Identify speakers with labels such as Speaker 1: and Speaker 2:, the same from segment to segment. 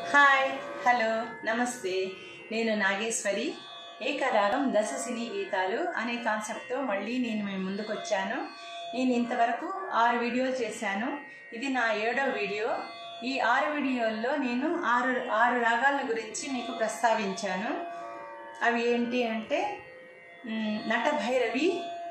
Speaker 1: Hi hello నమస్తే నేను నాగేశ్వరి ఏకరాగం దశ సినీ గీతాలు అనే కాన్సెప్ట్తో మళ్ళీ నేను మీ ముందుకు వచ్చాను నేను ఇంతవరకు ఆరు వీడియోలు చేశాను ఇది నా ఏడో వీడియో ఈ ఆరు వీడియోల్లో నేను ఆరు ఆరు రాగాల గురించి మీకు ప్రస్తావించాను అవి ఏంటి అంటే మ్, నటభైరవి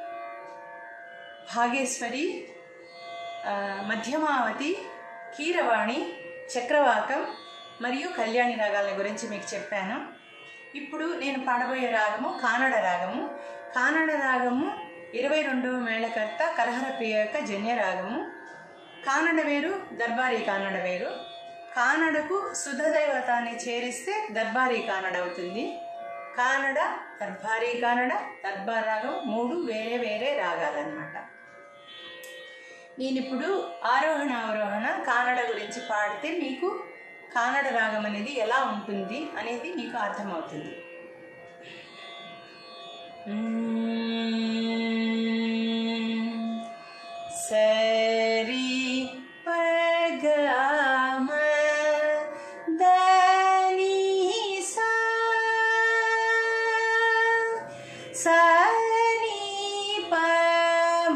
Speaker 1: భాగేశ్వరి ఆ, మధ్యమావతి కీరవాణి చక్రవాకం మరియు కళ్యాణి రాగాల గురించి మీకు చెప్పాను ఇప్పుడు నేను పాడబోయే రాగము కానడ రాగము కానడ రాగము ఇరవై రెండవ మేళకర్త కరహర ప్రియ యొక్క జన్య రాగము కానడ వేరు దర్బారీ కానడ వేరు కానడకు సుధదైవతాన్ని చేరిస్తే దర్బారీ కానడ అవుతుంది కానడ దర్బారీ కానడ దర్బార్ రాగం మూడు వేరే వేరే రాగాలన్నమాట నేను ఇప్పుడు ఆరోహణ అవరోహణ కానడ గురించి పాడితే మీకు కానడ రాగం అనేది ఎలా ఉంటుంది అనేది మీకు అర్థమవుతుంది సరి పగమ దని సా సని పమ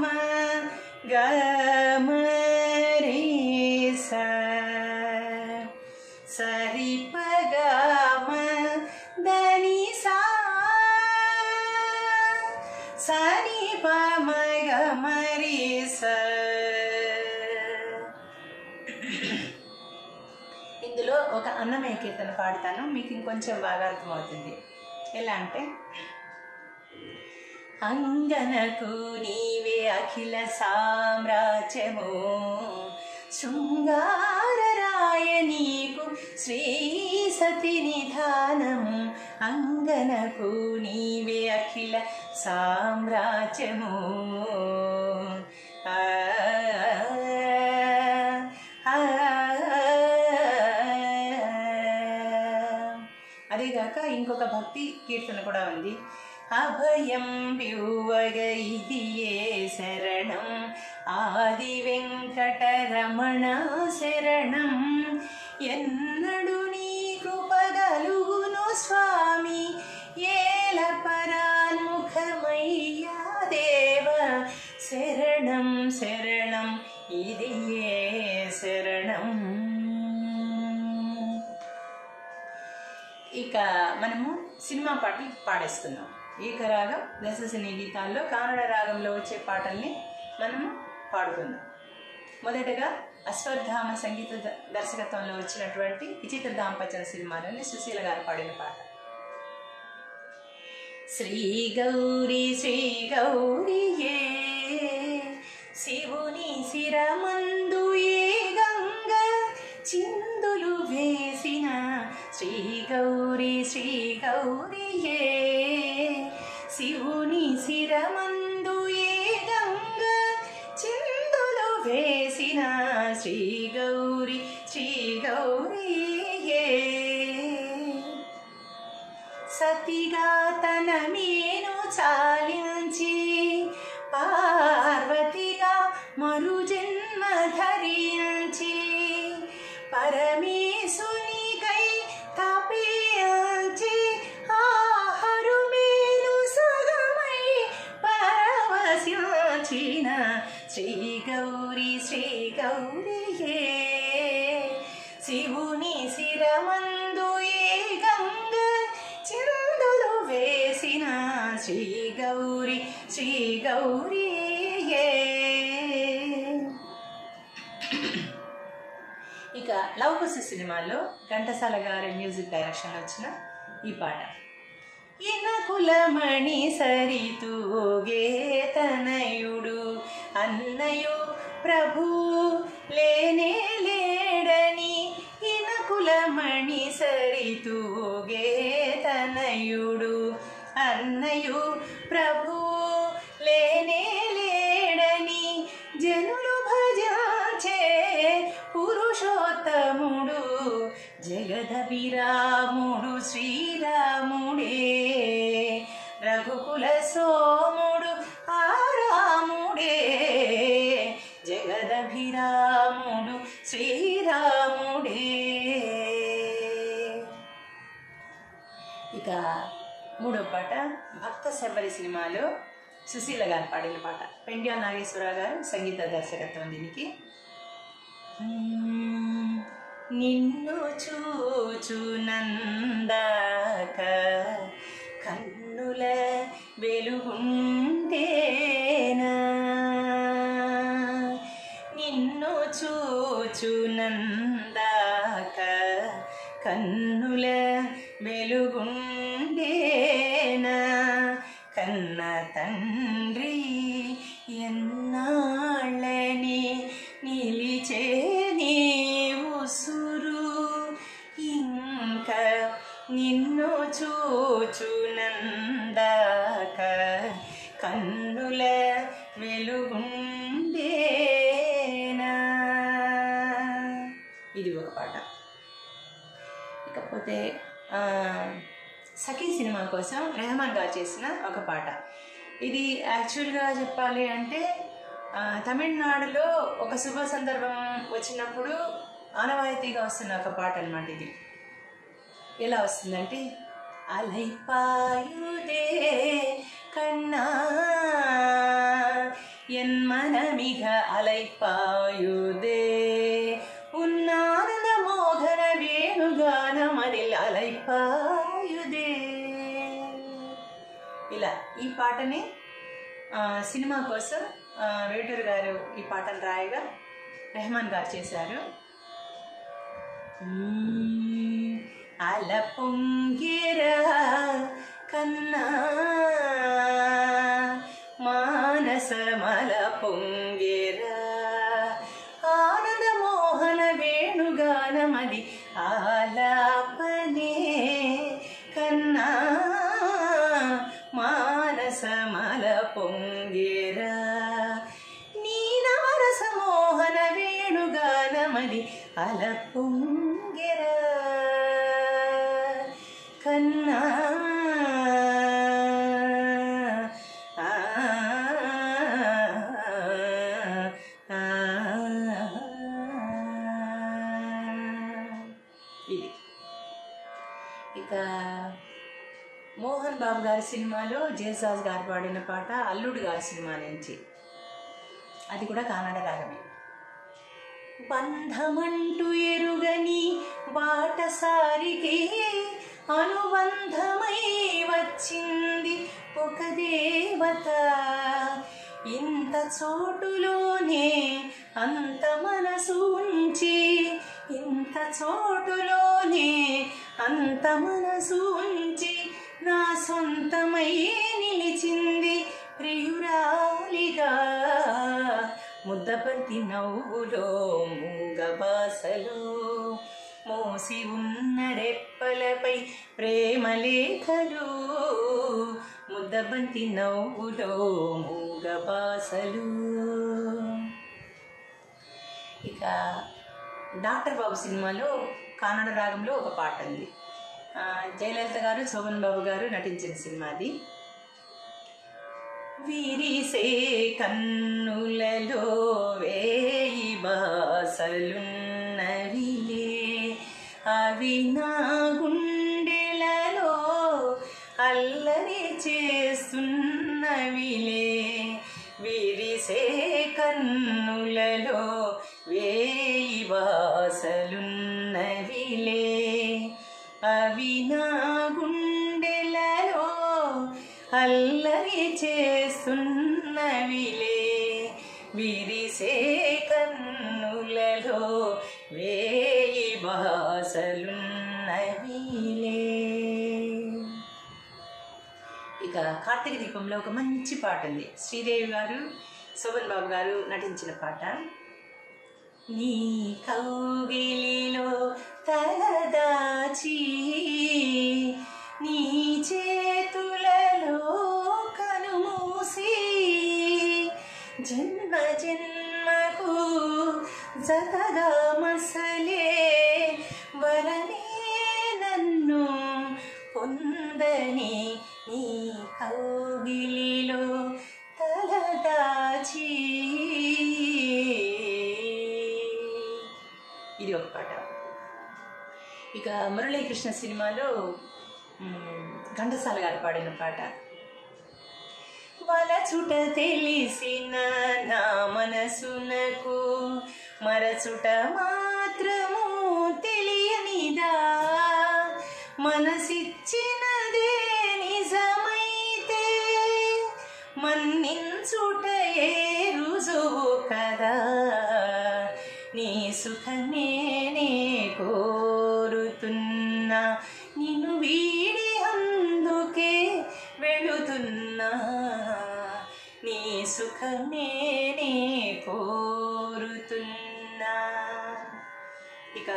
Speaker 1: గమ రే స సరి పగమ దని సా సని పమ గమ రే స ఇందులో ఒక అన్నమయ్య కీర్తన పాడతాను మీకు ఇంకొంచెం బాగా అర్థమవుతుంది ఎలా అంటే అంగనకు నీవే అఖిల సామ్రాజ్యము శృంగారరాయ నీకు శ్రీ సతి నిధానము అంగనకు నీవే అఖిల సామ్రాజ్యము ఆ, ఆ, అదేగాక ఇంకొక భక్తి కీర్తన కూడా ఉంది అభయం వ్యూవగ ఇదియే శరణం ఆది వెంకటరమణ శరణం ఎన్నడు నీ కృపగలుగును స్వామి ఏల పరాన్ముఖమయ్యా దేవ శరణం శరణం ఇది ఏ శరణం ఇక మనము సినిమా పాటలు పాడేస్తున్నాం ఏక రాగం దశ సినీ గీతాల్లో కానడ రాగంలో వచ్చే పాటల్ని మనము పాడుకుందాం మొదటగా అశ్వత్థామ సంగీత ద- దర్శకత్వంలో వచ్చినటువంటి విచిత్ర దాంపత్యం సినిమాలోని సుశీల గారు పాడిన పాట శ్రీ గౌరీ శ్రీ గౌరీయే శివుని శిరమందు ఏ గంగ చిందులు వేసిన శ్రీ గౌరీ శ్రీ గౌరీయే శివుని శిరమందు ఏ గంగ చిందులు వేసిన శ్రీ గౌరీ శ్రీ గౌరీయే సతిగా తన మేను చాలించి పార్వతిగా మరు జన్మ ధరించి పరమేశునికై తపించి ఆహరు మేలు సగమై పరవశించిన శ్రీ గౌరీ శ్రీ గౌరీయే శివుని శిరమందు ఏ గంగ చిందులు వేసిన శ్రీ గౌరీ శ్రీ గౌరీయే ఇక లవకుశ సినిమాలో ఘంటసాల గారి మ్యూజిక్ డైరెక్షన్ వచ్చిన ఈ పాట ఇనకులమణి సరితూగే తనయుడు అన్నయు ప్రభు లేనే లేడని ఇనకులమణి సరితూగే తనయుడు అన్నయు ప్రభు లేనే లేడని జనులు భజాచే పురుషోత్తముడు జగదభిరాముడు శ్రీరాముడే రఘుకుల సోముడు ఆరాముడే జగదభిరాముడు శ్రీరాముడే ఇక మూడో పాట భక్త శబరి సినిమాలో సుశీల గారు పాడిన పాట పెండ్యాల నాగేశ్వరరావు గారు సంగీత దర్శకత్వం దీనికి మ్మ్. నిన్ను చూచునందాక కన్నుల వెలుగుంటేనా నిన్ను చూచునందాక కన్నుల వెలుగుండేనా కన్న తండ్రి ఎన్నాళ్ళని నిలిచే నీ ఉసురు ఇంకా నిన్ను చూచునందాక కన్నుల వెలుగుండేనా ఇది ఒక పాట ఇకపోతే ఆ, సఖీ సినిమా కోసం రెహమాన్ గారు చేసిన ఒక పాట ఇది యాక్చువల్గా చెప్పాలి అంటే ఆ, తమిళనాడులో ఒక శుభ సందర్భం వచ్చినప్పుడు ఆనవాయితీగా వస్తున్న ఒక పాట అనమాట ఇది ఎలా వస్తుందంటే అలైపాయుదే కన్నా என் மனமிக அலைப்பாயுதே உன்னானந்த மோகன వేణుగానమనిల్ అలైపాయుదే ఇలా ఈ పాటని ఆ, సినిమా కోసం ఆ, వేటూరు గారు ఈ పాటను రాయగా రెహమాన్ గారు చేశారు మ్మ్. అల పొంగిర కన్నా మానస మల పొంగిర ఆనంద మోహన వేణుగానమది ఆలాపనే కన్నా మానస మల పొంగిర నీనవరస మోహన వేణుగానమది అల పొంగిర కన్నా ఆ, ఆ, ఇది ఇక మోహన్ బాబు గారి సినిమాలో జయసాజ్ గారు పాడిన పాట అల్లుడు గారి సినిమా నుంచి అది కూడా కానాడ రాగమే బంధమంటూ ఎరుగని బాటసారికి అనుబంధమై వచ్చింది ఒక దేవత ఇంత చోటులోనే అంత మనసు ఉంచి ఇంత చోటులోనే అంత మనసు ఉంచి నా సొంతమై నిలిచింది ప్రియురాలిగా ముద్దబంతి నవ్వులో మూగ బాసలో మోసి ఉన్న రెప్పలపై ప్రేమ లేఖలు ముద్దబంతి నవ్వులో మూగ బాసలు ఇక డాక్టర్ బాబు సినిమాలో కానడ రాగంలో ఒక పాట ఉంది ఆ, జయలలిత గారు శోభన్ బాబు గారు నటించిన సినిమా అది విరిసే కన్నులలో వేయి బాసలున్నవిలే అవి నా గుండెలలో అల్లరి చేస్తున్నవిలే విరిసే కన్నులలో వేయి బాసలున్నవిలే అవి నా గుండెలలో అల్లరి చేస్తున్నవిలే విరిసే కన్నులలో వేయి భాసలున్నవిలే ఇక కార్తీక దీపంలో ఒక మంచి పాట ఉంది శ్రీదేవి గారు శోభన్ బాబు గారు నటించిన పాట నీ కౌగిలిలో తలదాచి నీ చేతులలో కనుమూసి జన్మ జన్మకు జతగా మసలే వరమే నన్ను పొందని నీ కౌగిలిలో తలదాచి ఇది ఒక పాట ఇక మురళీకృష్ణ సినిమాలో మ్, ఘంటసాల గారు పాడిన పాట వలచుట తెలిసిన నా మనసునకు మరచుట మాత్రము తెలియనిదా మనసిచ్చినదే నిజమైతే మన్నించుటయే రుజువు కదా నీ సుఖమే నే కోరుతున్నా నిన్ను వీడి అందుకే వెళుతున్నా నీ సుఖమే నే కోరుతున్నా ఇక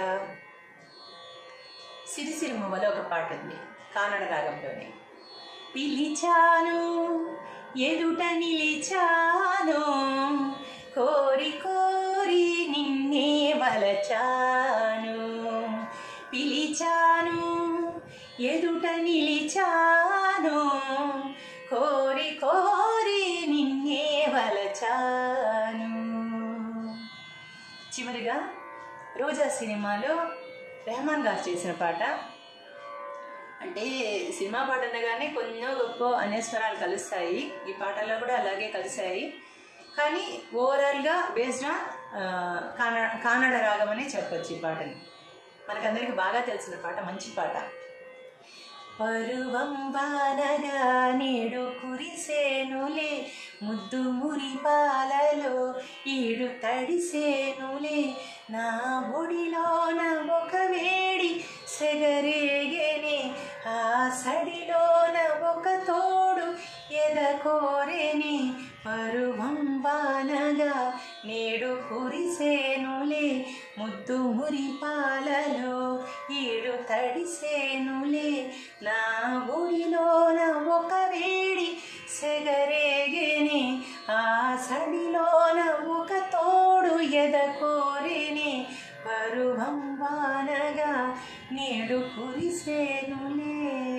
Speaker 1: సిరిసిరిమువలో ఒక పాట ఉంది కానడ రాగంలోనే పిలిచాను ఎదుట నిలిచాను కోరి కోరి నిన్నే వలచాను పిలిచాను ఎదుట నిలిచాను కోరి కోరి నిన్నే వలచాను చివరిగా రోజా సినిమాలో రెహమాన్ గారు చేసిన పాట అంటే సినిమా పాట అనగానే కొంచెం గొప్ప అన్యస్వరాలు కలుస్తాయి ఈ పాటల్లో కూడా అలాగే కలిశాయి కానీ ఓవరాల్గా బేస్డ్ ఆన్ కాన కానడ రాగం అనే చెప్పొచ్చు ఈ పాటని మనకందరికి బాగా తెలిసిన పాట మంచి పాట పరువం బాలగా నేడు కురిసేనులే ముద్దు మురి పాలలో ఈడు తడిసేనులే నా ఒడిలోన ఒక వేడి సెగరేగేనే ఆ సడిలోన ఒక తోడు ఎదకోరేని పరువం బాలగా నేడు కురిసేనులే ముద్దు మురి పాలలో ఈడు తడిసేనులే నా ఊరిలోన ఒక వేడి సెగరేగేని ఆ సడిలోన ఒక తోడు ఎదకోరేని పరువం వానగా నేడు కురిసేనులే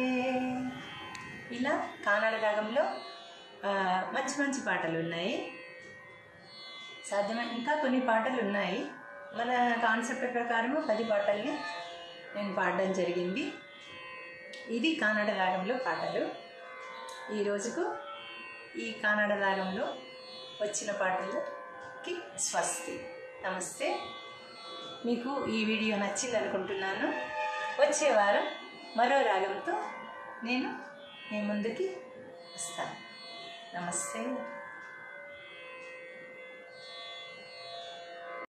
Speaker 1: ఇలా కానాడ రాగంలో ఆ, మంచి మంచి పాటలు ఉన్నాయి సాధ్యమైన ఇంకా కొన్ని పాటలు ఉన్నాయి మన కాన్సెప్ట్ ప్రకారము పది పాటల్ని నేను పాడడం జరిగింది ఇది కానాడ రాగంలో పాటలు ఈ రోజుకు ఈ కానాడ రాగంలో వచ్చిన పాటలకి స్వస్తి నమస్తే మీకు ఈ వీడియో నచ్చింది అనుకుంటున్నాను వచ్చే వారం మరో రాగంతో నేను మీ ముందుకి వస్తాను నమస్తే